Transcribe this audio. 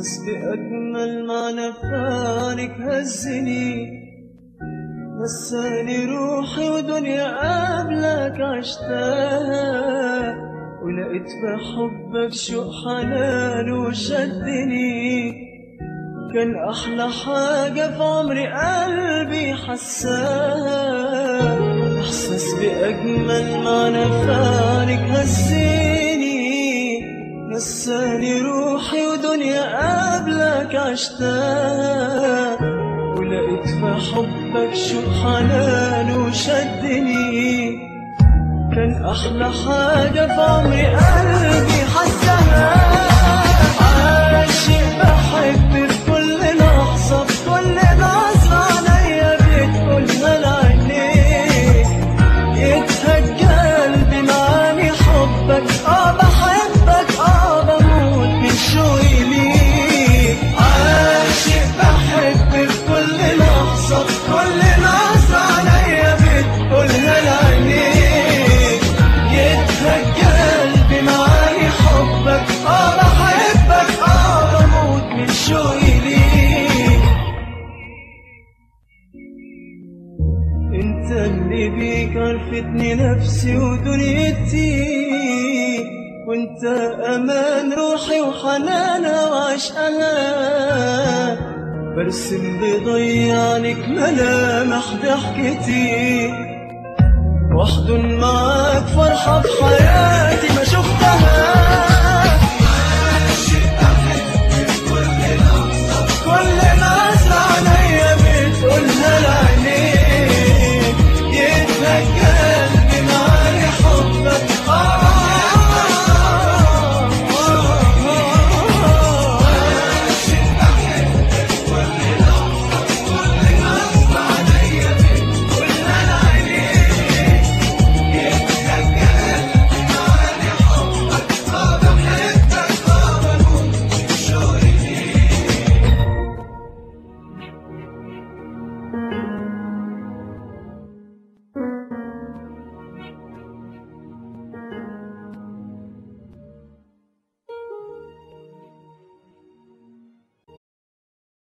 احسس باجمل معنى فانك هزني نساني روحي ودنيا قبلك عشتها ولقيت في حبك شوق حنان وشدني كان أحلى حاجة في عمري قلبي حساها إحساس بأجمل معنى فانك هزيني نساني روحي ودنيا قبلك عشتها ولقيت في حبك شوق حنان وشدني كان أحلى حاجة في عمري قلبي حسها عاشق بحب في كل لحظة في كل لحظة عليا بتقولها لعينيك يتهج قلبي معاني حبك اه بحبك اه بموت من شوقي ليك عاشق بحب في كل لحظة في كل لحظة عليا بتقولها لعينيك يتهج قلبي معاني حبك اه بحبك اه بموت من شوقي ليك انت اللي بيك عرفتني نفسي ودنيتي وانت امان روحي وحنانها وعشقها برسم بضيعنك ملامح ضحكتي واحضن معاك فرحة في حياتي